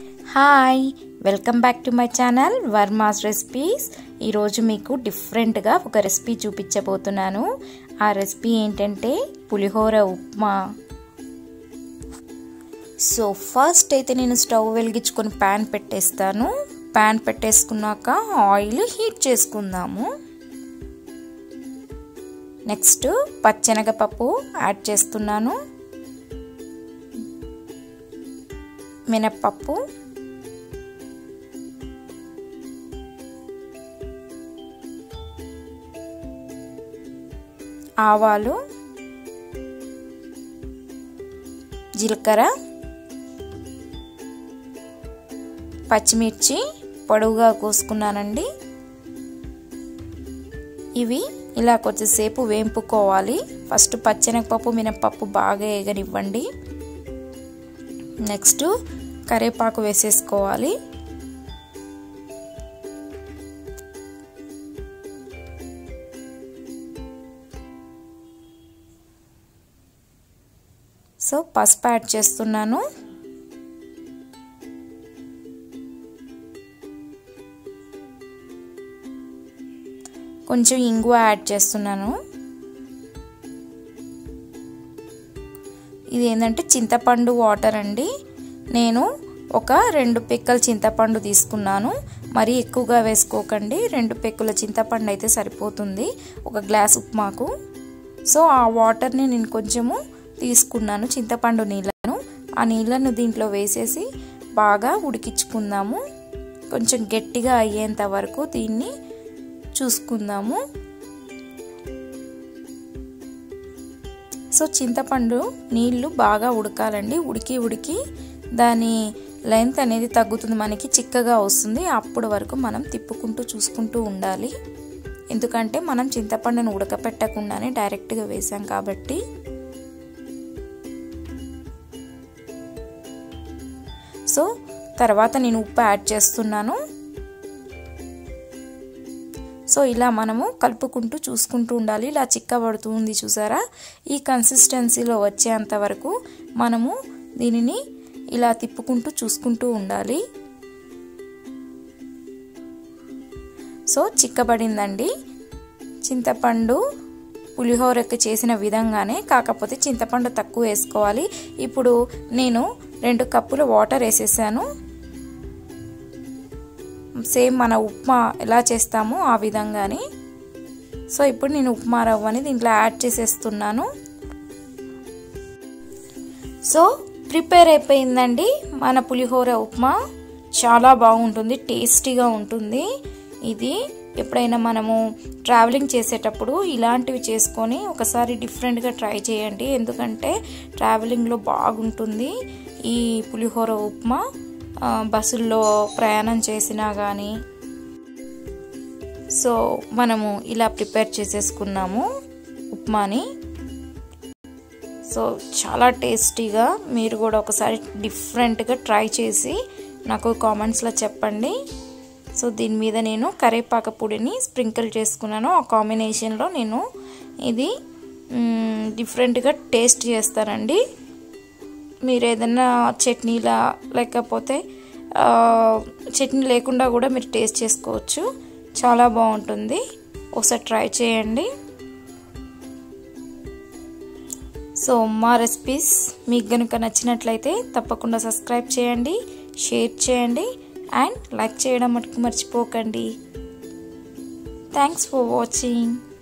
hi welcome back to my channel Varma's recipes ఈరోజు మీకు డిఫరెంట్గా ఒక రెసిపీ చూపించబోతున్నాను ఆ రెసిపీ ఏంటంటే పులిహోర ఉప్మా సో ఫస్ట్ అయితే నేను స్టవ్ వెలిగించుకొని ప్యాన్ పెట్టేస్తాను ప్యాన్ పెట్టేసుకున్నాక ఆయిల్ హీట్ చేసుకుందాము నెక్స్ట్ పచ్చెనగపప్పు యాడ్ చేస్తున్నాను మినప్పప్పు ఆవాలు జీలకర్ర పచ్చిమిర్చి పొడవుగా కోసుకున్నానండి ఇవి ఇలా కొద్దిసేపు వేంపుకోవాలి ఫస్ట్ పచ్చెనగపప్పు మినపప్పు బాగా ఎగనివ్వండి నెక్స్ట్ కరేపాకు వేసేసుకోవాలి సో పసుపు యాడ్ చేస్తున్నాను కొంచెం ఇంగువ యాడ్ చేస్తున్నాను ఇది ఏంటంటే చింతపండు వాటర్ అండి నేను ఒక రెండు పెక్కల చింతపండు తీసుకున్నాను మరీ ఎక్కువగా వేసుకోకండి రెండు పెక్కుల చింతపండు అయితే సరిపోతుంది ఒక గ్లాస్ ఉప్మాకు సో ఆ వాటర్ని నేను కొంచెము తీసుకున్నాను చింతపండు నీళ్ళను ఆ నీళ్ళను దీంట్లో వేసేసి బాగా ఉడికించుకుందాము కొంచెం గట్టిగా అయ్యేంత వరకు దీన్ని చూసుకుందాము సో చింతపండు నీళ్లు బాగా ఉడకాలండి ఉడికి ఉడికి దాని లెంత్ అనేది తగ్గుతుంది మనకి చిక్కగా వస్తుంది అప్పుడు వరకు మనం తిప్పుకుంటూ చూసుకుంటూ ఉండాలి ఎందుకంటే మనం చింతపండును ఉడకపెట్టకుండానే డైరెక్ట్గా వేసాం కాబట్టి సో తర్వాత నేను ఉప్పు యాడ్ చేస్తున్నాను సో ఇలా మనము కలుపుకుంటూ చూసుకుంటూ ఉండాలి ఇలా చిక్కబడుతుంది చూసారా ఈ కన్సిస్టెన్సీలో వచ్చేంత వరకు మనము దీనిని ఇలా తిప్పుకుంటూ చూసుకుంటూ ఉండాలి సో చిక్కబడిందండి చింతపండు పులిహోరకి చేసిన విధంగానే కాకపోతే చింతపండు తక్కువ వేసుకోవాలి ఇప్పుడు నేను రెండు కప్పుల వాటర్ వేసేసాను సేమ్ మన ఉప్మా ఎలా చేస్తామో ఆ విధంగానే సో ఇప్పుడు నేను ఉప్మా రవ్వని దీంట్లో యాడ్ చేసేస్తున్నాను సో ప్రిపేర్ అయిపోయిందండి మన పులిహోర ఉప్మా చాలా బాగుంటుంది టేస్టీగా ఉంటుంది ఇది ఎప్పుడైనా మనము ట్రావెలింగ్ చేసేటప్పుడు ఇలాంటివి చేసుకొని ఒకసారి డిఫరెంట్గా ట్రై చేయండి ఎందుకంటే ట్రావెలింగ్లో బాగుంటుంది ఈ పులిహోర ఉప్మా బస్సుల్లో ప్రయాణం చేసినా కానీ సో మనము ఇలా ప్రిపేర్ చేసేసుకున్నాము ఉప్మాని సో చాలా టేస్టీగా మీరు కూడా ఒకసారి డిఫరెంట్గా ట్రై చేసి నాకు కామెంట్స్లో చెప్పండి సో దీని మీద నేను కరేపాక పొడిని స్ప్రింకిల్ చేసుకున్నాను ఆ కాంబినేషన్లో నేను ఇది డిఫరెంట్గా టేస్ట్ చేస్తానండి మీరు ఏదైనా చట్నీలా లేకపోతే చట్నీ లేకుండా కూడా మీరు టేస్ట్ చేసుకోవచ్చు చాలా బాగుంటుంది ఒకసారి ట్రై చేయండి సో మా రెసిపీస్ మీకు కనుక నచ్చినట్లయితే తప్పకుండా సబ్స్క్రైబ్ చేయండి షేర్ చేయండి అండ్ లైక్ చేయడం మటుకు మర్చిపోకండి థ్యాంక్స్ ఫర్ వాచింగ్